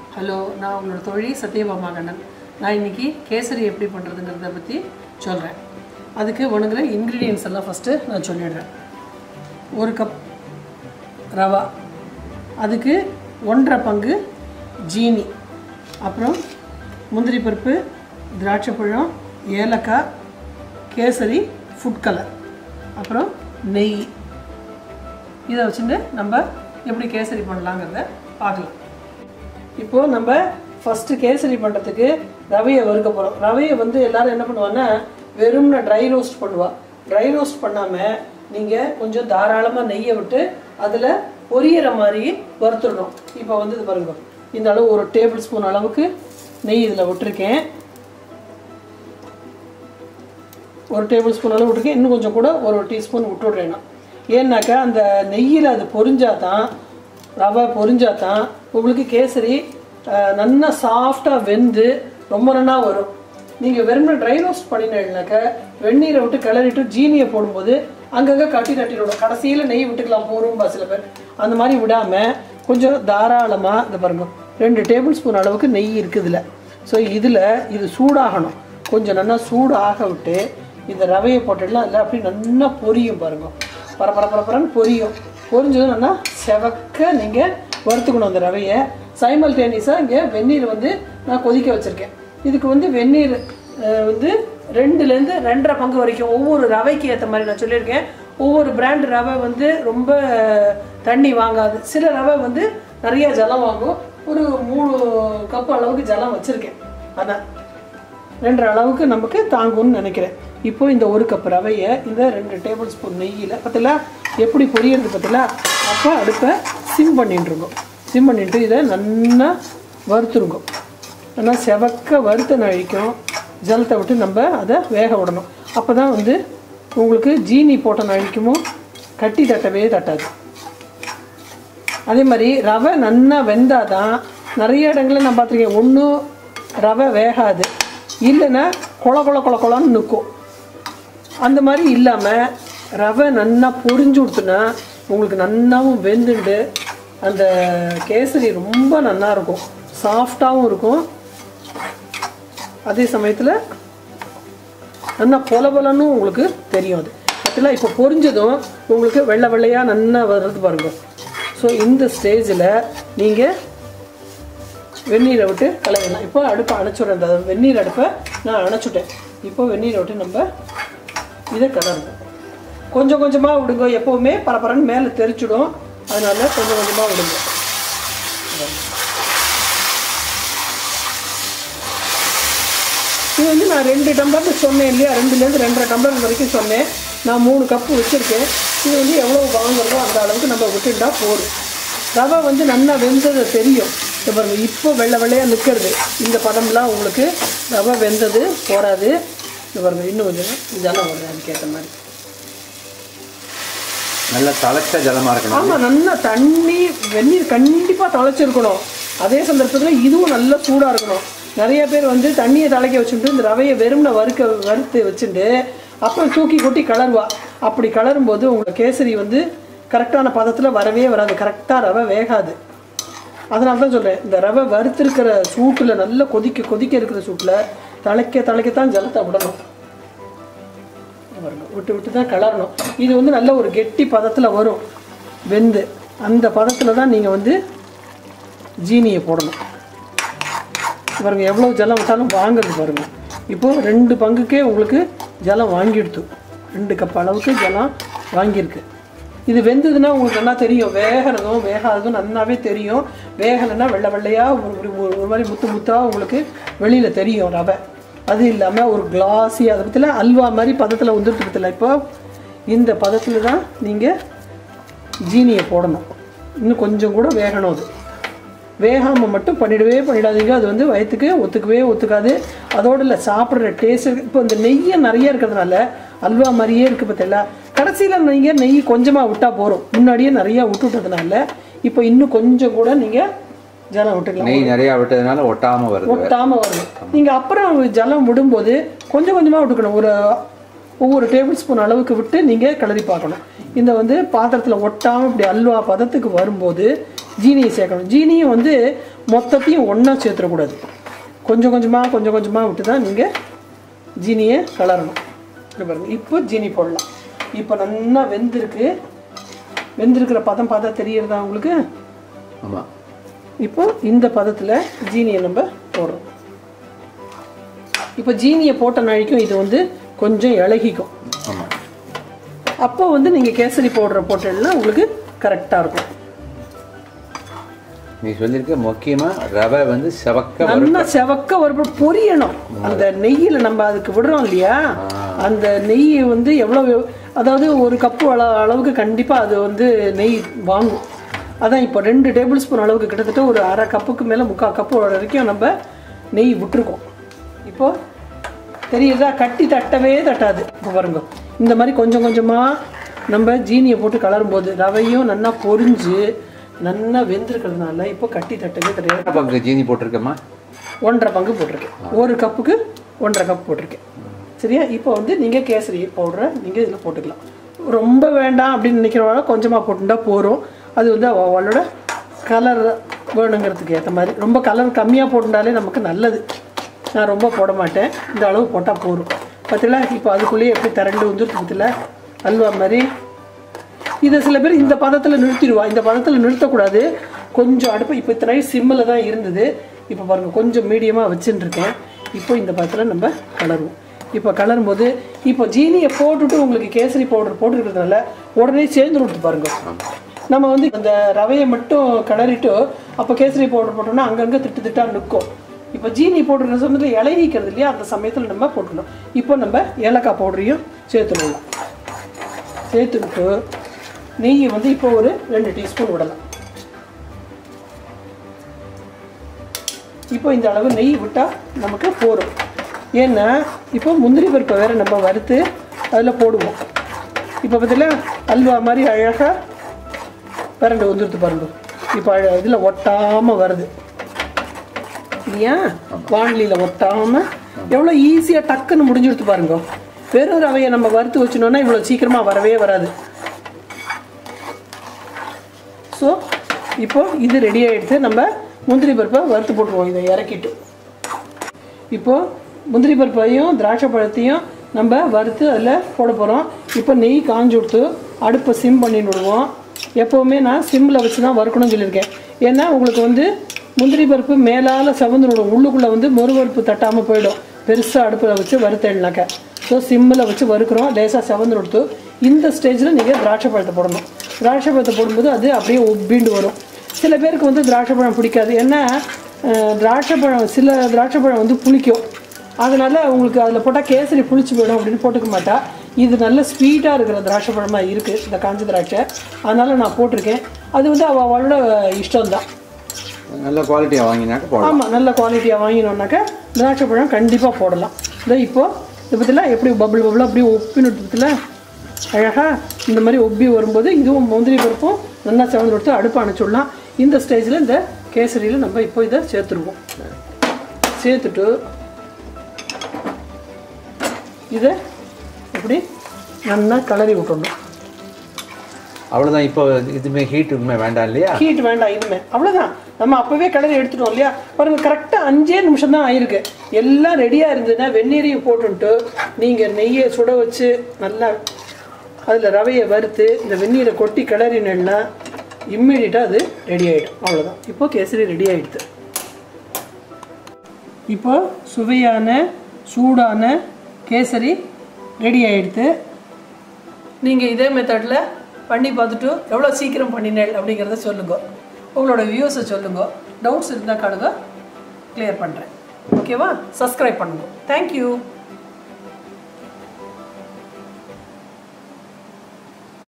hello நான் உங்களோட தொழில் சத்யபாமா கண்ணன் நான் இன்னைக்கு கேசரி எப்படி பண்ணுறதுங்கிறத பற்றி சொல்கிறேன் அதுக்கு ஒன்றுங்கிற இன்க்ரீடியன்ஸ் எல்லாம் ஃபஸ்ட்டு நான் சொல்லிடுறேன் ஒரு கப் ரவா அதுக்கு ஒன்றரை பங்கு ஜீனி அப்புறம் முந்திரி பருப்பு திராட்சை பழம் ஏலக்காய் கேசரி ஃபுட் கலர் அப்புறம் நெய் இதை வச்சுட்டு நம்ம எப்படி கேசரி பண்ணலாங்கிறத பார்க்கலாம் இப்போது நம்ம ஃபஸ்ட்டு கேசரி பண்ணுறதுக்கு ரவையை வறுக்க போகிறோம் ரவையை வந்து எல்லாரும் என்ன பண்ணுவாங்கன்னா வெறும்ன ட்ரை ரோஸ்ட் பண்ணுவா ட்ரை ரோஸ்ட் பண்ணாமல் நீங்கள் கொஞ்சம் தாராளமாக நெய்யை விட்டு அதில் பொரியற மாதிரி வறுத்துடணும் இப்போ வந்து இது பாருங்க இந்த அளவு ஒரு டேபிள் ஸ்பூன் அளவுக்கு நெய் இதில் விட்டுருக்கேன் ஒரு டேபிள் ஸ்பூன் அளவு விட்டுருக்கேன் இன்னும் கொஞ்சம் கூட ஒரு டீஸ்பூன் விட்டுடுறேன் நான் ஏன்னாக்கா அந்த நெய்யில் அது பொரிஞ்சாதான் ரவை பொரிஞ்சாதான் உங்களுக்கு கேசரி அஹ், நல்லா சாஃப்டாக வெந்து ரொம்ப நல்லா வரும் நீங்கள் வெறும் ட்ரை ரோஸ்ட் பண்ணினீங்கனாக்கா வெந்நீரை விட்டு கிளறிட்டு ஜீனியை போடும்போது அங்கங்கே கட்டி கட்டிடணும் கடைசியில் நெய் விட்டுக்கலாம் போரும்பா சில பேர் அந்த மாதிரி விடாமல் கொஞ்சம் தாராளமாக இந்த பாருங்க ரெண்டு டேபிள் ஸ்பூன் அளவுக்கு நெய் இருக்குதுல ஸோ இதில் இது சூடாகணும் கொஞ்சம் நல்லா சூடு ஆக விட்டு இந்த ரவையை போட்டுடலாம் அதில் அப்படியே நல்லா பொரியும் பாருங்க பர பர பரப்பரன்னு பொரியும் பொரிஞ்சதும் நல்லா செவக்க நீங்கள் வறுத்துக்கணும் அந்த ரவையை சைமல்டேனியஸாக இங்கே வெந்நீர் வந்து நான் கொதிக்க வச்சுருக்கேன் இதுக்கு வந்து வெந்நீர் அஹ், வந்து ரெண்டுலேருந்து ரெண்டரை பங்கு வரைக்கும் ஒவ்வொரு ரவைக்கு ஏற்ற மாதிரி நான் சொல்லியிருக்கேன் ஒவ்வொரு பிராண்ட் ரவை வந்து ரொம்ப தண்ணி வாங்காது சில ரவை வந்து நிறைய ஜலம் வாங்கும் ஒரு மூணு கப் அளவுக்கு ஜலம் வச்சுருக்கேன் அதான் ரெண்டு அளவுக்கு நமக்கு தாங்கும்னு நினைக்கிறேன் இப்போ இந்த ஒரு கப் ரவையை இந்த ரெண்டு டேபிள் ஸ்பூன் நெய்யில் பார்த்தீங்களா எப்படி பொரியறது பார்த்தீங்களா அப்போ அடுப்பை சிம் பண்ணிட்டுருங்க சிம் பண்ணிட்டு இதை நல்லா வறுத்துருங்க நல்லா செவக்க வறுத்த நழிக்கும் ஜலத்தை விட்டு நம்ம அதை வேக விடணும் அப்போ தான் வந்து உங்களுக்கு ஜீனி போட்ட நழிக்குமோ கட்டி தட்டவே தட்டாது அதே மாதிரி ரவை நன்னா வெந்தாதான் நிறைய இடங்களில் நான் பார்த்துருக்கேன் ஒன்றும் ரவை வேகாது இல்லைன்னா கொல கொல கொல கொலன்னு நிற்கும் அந்த மாதிரி இல்லாமல் ரவை நன்னா பொரிஞ்சு கொடுத்துனா உங்களுக்கு நன்னாவும் வெந்துண்டு அந்த கேசரி ரொம்ப நல்லா இருக்கும் சாஃப்டாகவும் இருக்கும் அதே சமயத்தில் நல்லா பொல பொலன்னு உங்களுக்கு தெரியும் அது ஆக்சுவலாக இப்போ பொரிஞ்சதும் உங்களுக்கு வெள்ளை வெள்ளையாக நல்லா வர்றது பாருங்க ஸோ இந்த ஸ்டேஜில் நீங்கள் வெந்நீரை விட்டு கலக்கலாம் இப்போ அடுப்பை அணைச்சுடுறேன் அந்த வெந்நீர் அடுப்பை நான் அணைச்சுட்டேன் இப்போ வெந்நீரை விட்டு நம்ம இதை கலருவோம் கொஞ்சம் கொஞ்சமாக விடுங்க எப்போவுமே பரபரன்னு மேலே தெரிச்சிடும் அதனால கொஞ்சம் கொஞ்சமாக விடுங்க இது வந்து நான் ரெண்டு டம்ளர்னு சொன்னேன் இல்லையா ரெண்டுலேருந்து ரெண்டரை டம்ளர் வரைக்கும் சொன்னேன் நான் மூணு கப்பு வச்சுருக்கேன் இது வந்து எவ்வளோ வாங்குறதோ அந்த அளவுக்கு நம்ம விட்டுட்டா போதும் ரவை வந்து நல்லா வெந்தது தெரியும் இப்போ பாருங்க இப்போ வெள்ளை வெள்ளையாக நிற்கிறது இந்த பதம்லாம் உங்களுக்கு ரவை வெந்தது போராது இது பாருங்க இன்னும் கொஞ்சம் இதெல்லாம் வருது அதுக்கேற்ற மாதிரி நல்ல தலைச்ச ஜலமா இருக்கணும் ஆமாம் நல்லா தண்ணி வெந்நீர் கண்டிப்பாக தொலைச்சிருக்கணும் அதே சந்தர்ப்பத்தில் இதுவும் நல்லா சூடாக இருக்கணும் நிறைய பேர் வந்து தண்ணியை தலைக்க வச்சுட்டு இந்த ரவையை வெறும்ன வறுக்க வறுத்து வச்சுட்டு அப்புறம் தூக்கி கொட்டி கலருவா அப்படி கலரும்போது உங்களுக்கு கேசரி வந்து கரெக்டான பதத்தில் வரவே வராது கரெக்டாக ரவை வேகாது அதனால தான் சொல்கிறேன் இந்த ரவை வறுத்திருக்கிற சூட்டில் நல்லா கொதிக்க கொதிக்க இருக்கிற சூட்டில் தலைக்க தலைக்கத்தான் ஜலத்தை விடணும் வரணும் விட்டு விட்டு தான் கிளறணும் இது வந்து நல்ல ஒரு கெட்டி பதத்தில் வரும் வெந்து அந்த பதத்தில் தான் நீங்கள் வந்து ஜீனியை போடணும் பாருங்க எவ்வளோ ஜலம் விட்டாலும் வாங்குறது பாருங்க இப்போது ரெண்டு பங்குக்கே உங்களுக்கு ஜலம் வாங்கிடுத்து ரெண்டு கப் அளவுக்கு ஜலம் வாங்கியிருக்கு இது வெந்ததுன்னா உங்களுக்கு நல்லா தெரியும் வேகிறதும் வேகாததும் நல்லாவே தெரியும் வேகலைன்னா வெள்ளை வெள்ளையாக ஒரு ஒரு- ஒரு ஒரு மாதிரி முத்து முத்தாக உங்களுக்கு வெளியில் தெரியும் ரவை அது இல்லாமல் ஒரு கிளாஸி அதை பற்றில அல்வா மாதிரி பதத்தில் வந்துட்டு பற்றில இப்போ இந்த பதத்தில் தான் நீங்கள் ஜீனியை போடணும் இன்னும் கொஞ்சம் கூட வேகணும் அது வேகாமல் மட்டும் பண்ணிடவே பண்ணிடாதீங்க அது வந்து வயிற்றுக்கு ஒத்துக்கவே ஒத்துக்காது அதோடு இல்லை சாப்பிட்ற டேஸ்ட் இப்போ இந்த நெய்யை நிறைய இருக்கிறதுனால அல்வா மாதிரியே இருக்குது பார்த்தீங்களா கடைசியில் நீங்கள் நெய் கொஞ்சமாக விட்டால் போகிறோம் முன்னாடியே நிறையா விட்டுட்டதுனால இப்போ இன்னும் கொஞ்சம் கூட நீங்கள் ஜலம் விட்டுக்கலாம் நெய் நிறைய விட்டதுனால ஒட்டாம வருது ஒட்டாம வருது நீங்க அப்புறம் ஜலம் விடும்போது கொஞ்சம் கொஞ்சமா விட்டுக்கணும் ஒரு ஒவ்வொரு டேபிள் ஸ்பூன் அளவுக்கு விட்டு நீங்க கிளறி பார்க்கணும் இந்த வந்து பாத்திரத்துல ஒட்டாம இப்படி அல்வா பதத்துக்கு வரும்போது ஜீனியை சேர்க்கணும் ஜீனியும் வந்து மொத்தத்தையும் ஒன்றா சேர்த்துடக்கூடாது கொஞ்சம் கொஞ்சமாக கொஞ்சம் கொஞ்சமாக விட்டு தான் நீங்கள் ஜீனியை கலரணும் இங்க பாருங்க இப்போ ஜீனி போடலாம் இப்போ நல்லா வெந்திருக்கு வெந்திருக்கிற பதம் பார்த்தா தெரியறதா உங்களுக்கு ஆமாம் இப்போ இந்த பதத்தில் ஜீனியை நம்ம போடுறோம் இப்போ ஜீனியை போட்ட நாளைக்கும் இது வந்து கொஞ்சம் இளகிக்கும் ஆமாம் அப்போ வந்து நீங்கள் கேசரி பவுடரை போட்டீங்கன்னா உங்களுக்கு கரெக்டாக இருக்கும் நீ சொல்லியிருக்க முக்கியமாக ரவை வந்து செவக்க வரும் நல்லா செவக்க ஒரு பொரியணும் அந்த நெய்யில் நம்ம அதுக்கு விடுறோம் இல்லையா அந்த நெய் வந்து எவ்வளோ அதாவது ஒரு கப்பு அள அளவுக்கு கண்டிப்பாக அது வந்து நெய் வாங்கும் அதான் இப்போ ரெண்டு டேபிள் ஸ்பூன் அளவுக்கு கிட்டத்தட்ட ஒரு அரை கப்புக்கு மேலே முக்கால் கப்பு வரைக்கும் நம்ம நெய் விட்டுருக்கோம் இப்போ தெரியுதா கட்டி தட்டவே தட்டாது இப்போ பாருங்க இந்த மாதிரி கொஞ்சம் கொஞ்சமாக நம்ம ஜீனியை போட்டு கலரும் போது ரவையும் நல்லா பொரிஞ்சு நல்லா வெந்திருக்கிறதுனால இப்போ கட்டி தட்டவே தெரியாது எத்தனை பங்கு ஜீனி போட்டிருக்கேம்மா ஒன்றரை பங்கு போட்டிருக்கேன் ஒரு கப்புக்கு ஒன்றரை கப் போட்டிருக்கேன் சரியா இப்போ வந்து நீங்கள் கேசரி பவுடரை நீங்கள் இதில் போட்டுக்கலாம் ரொம்ப வேண்டாம் அப்படின்னு நினைக்கிறவங்க கொஞ்சமாக போட்டுட்டா போகிறோம் அது வந்து அவ- அவளோட கலர் வேணுங்கிறதுக்கு ஏற்ற மாதிரி ரொம்ப கலர் கம்மியாக போட்டுட்டாலே நமக்கு நல்லது நான் ரொம்ப போட மாட்டேன் இந்த அளவு போட்டால் போதும் பார்த்தீங்களா இப்போ அதுக்குள்ளேயே எப்படி திரண்டு வந்துருக்கு பார்த்தீங்களா அல்வா மாதிரி இதை சில பேர் இந்த பதத்தில் நிறுத்திடுவா இந்த பதத்தில் நிறுத்தக்கூடாது கொஞ்சம் அடுப்பு இப்போ இத்தனை சிம்மில் தான் இருந்தது இப்போ பாருங்கள் கொஞ்சம் மீடியமாக வச்சுட்டு இருக்கேன் இப்போ இந்த பதத்தில் நம்ம கலருவோம் இப்போ கலரும் போது இப்போ ஜீனியை போட்டுட்டு உங்களுக்கு கேசரி பவுடர் போட்டுருக்கிறதுனால உடனே சேர்ந்து விட்டு பாருங்க நம்ம வந்து அந்த ரவையை மட்டும் கிளறிட்டு அப்போ கேசரி பவுடர் போட்டோம்னா அங்கங்கே திட்டு திட்டா நிற்கும் இப்போ ஜீனி போட்டுருக்க சமயத்தில் இலைவிக்கிறது இல்லையா அந்த சமயத்தில் நம்ம போட்டுக்கணும் இப்போ நம்ம ஏலக்காய் பவுடரையும் சேர்த்துடலாம் சேர்த்துக்கிட்டு நெய் வந்து இப்போ ஒரு ரெண்டு டீஸ்பூன் விடலாம் இப்போ இந்த அளவு நெய் விட்டால் நமக்கு போதும் ஏன்னா இப்போ முந்திரி பருப்பை வேற நம்ம வறுத்து அதில் போடுவோம் இப்போ பார்த்தீங்களா அல்வா மாதிரி அழகாக பிரண்டு வந்துடுது பாருங்க இப்போ இதில் ஒட்டாமல் வருது இல்லையா வானிலையில் ஒட்டாமல் எவ்வளோ ஈஸியாக டக்குன்னு முடிஞ்சுடுத்து பாருங்க வெறும் ரவையை நம்ம வறுத்து வச்சினோன்னா இவ்வளோ சீக்கிரமாக வரவே வராது ஸோ இப்போ இது ரெடி ஆகிடுச்சு நம்ம முந்திரி பருப்பை வறுத்து போட்டுருவோம் இதை இறக்கிட்டு இப்போ முந்திரி பருப்பையும் திராட்சை பழத்தையும் நம்ம வறுத்து அதில் போட போகிறோம் இப்போ நெய் காஞ்சி விட்டு அடுப்பை சிம் பண்ணி விடுவோம் எப்போவுமே நான் சிம்மில் வச்சு தான் வறுக்கணும்னு சொல்லியிருக்கேன் ஏன்னா உங்களுக்கு வந்து முந்திரி பருப்பு மேலால் செவந்து விடும் உள்ளுக்குள்ளே வந்து மொறுவறுப்பு தட்டாமல் போயிடும் பெருசாக அடுப்பில் வச்சு வறுத்தேன்னாக்க ஸோ சிம்மில் வச்சு வறுக்கிறோம் லேசாக செவந்து கொடுத்து இந்த ஸ்டேஜில் நீங்கள் திராட்சை பழத்தை போடணும் திராட்சை பழத்தை போடும்போது அது அப்படியே உப்பிண்டு வரும் சில பேருக்கு வந்து திராட்சை பழம் பிடிக்காது ஏன்னா அஹ், திராட்சை பழம் சில திராட்சை பழம் வந்து புளிக்கும் அதனால உங்களுக்கு அதில் போட்டால் கேசரி புளிச்சு போயிடும் அப்படின்னு போட்டுக்க மாட்டா இது நல்ல ஸ்வீட்டாக இருக்கிற திராட்சை பழமாக இருக்குது இந்த காஞ்ச திராட்சை அதனால நான் போட்டிருக்கேன் அது வந்து அவ அவளோட இஷ்டம்தான் நல்ல குவாலிட்டியாக வாங்கினாக்க போடலாம் ஆமாம் நல்ல குவாலிட்டியாக வாங்கினோம்னாக்கா திராட்சை பழம் கண்டிப்பாக போடலாம் இதோ இப்போ இது பற்றிலாம் எப்படி பபிள் பபிள் அப்படியே ஒப்பின்னு பற்றில அழகாக இந்த மாதிரி ஒப்பி வரும்போது இதுவும் முந்திரி பருப்பும் நல்லா செவந்து கொடுத்து அடுப்பு அணைச்சிடலாம் இந்த ஸ்டேஜில் இந்த கேசரியில் நம்ம இப்போ இதை சேர்த்துருவோம் சேர்த்துட்டு இதை இப்படி நல்லா கிளறி விட்டுடணும் அவ்வளோதான் இப்போ இதுமே ஹீட் உண்மை வேண்டாம் இல்லையா ஹீட் வேண்டாம் இனிமே அவ்வளோதான் நம்ம அப்போவே கிளறி எடுத்துட்டோம் இல்லையா பாருங்க கரெக்டாக அஞ்சே நிமிஷம் தான் ஆயிருக்கு எல்லாம் ரெடியாக இருந்ததுன்னா வெந்நீரையும் போட்டுன்ட்டு நீங்கள் நெய்யை சுட வச்சு நல்லா அதில் ரவையை வறுத்து இந்த வெந்நீரை கொட்டி கிளறினேன்னா இம்மிடியட்டாக அது ரெடி ஆகிடும் அவ்வளோதான் இப்போ கேசரி ரெடி ஆகிடுது இப்போ சுவையான சூடான கேசரி ரெடி ஆகிடுது நீங்கள் இதே மெத்தடில் பண்ணி பார்த்துட்டு எவ்வளோ சீக்கிரம் பண்ணினேன் அப்படிங்கிறத சொல்லுங்க உங்களோட வியூஸை சொல்லுங்க டவுட்ஸ் இருந்தால் காணுங்க கிளியர் பண்ணுறேன் ஓகேவா சப்ஸ்கிரைப் பண்ணுங்க தேங்க்யூ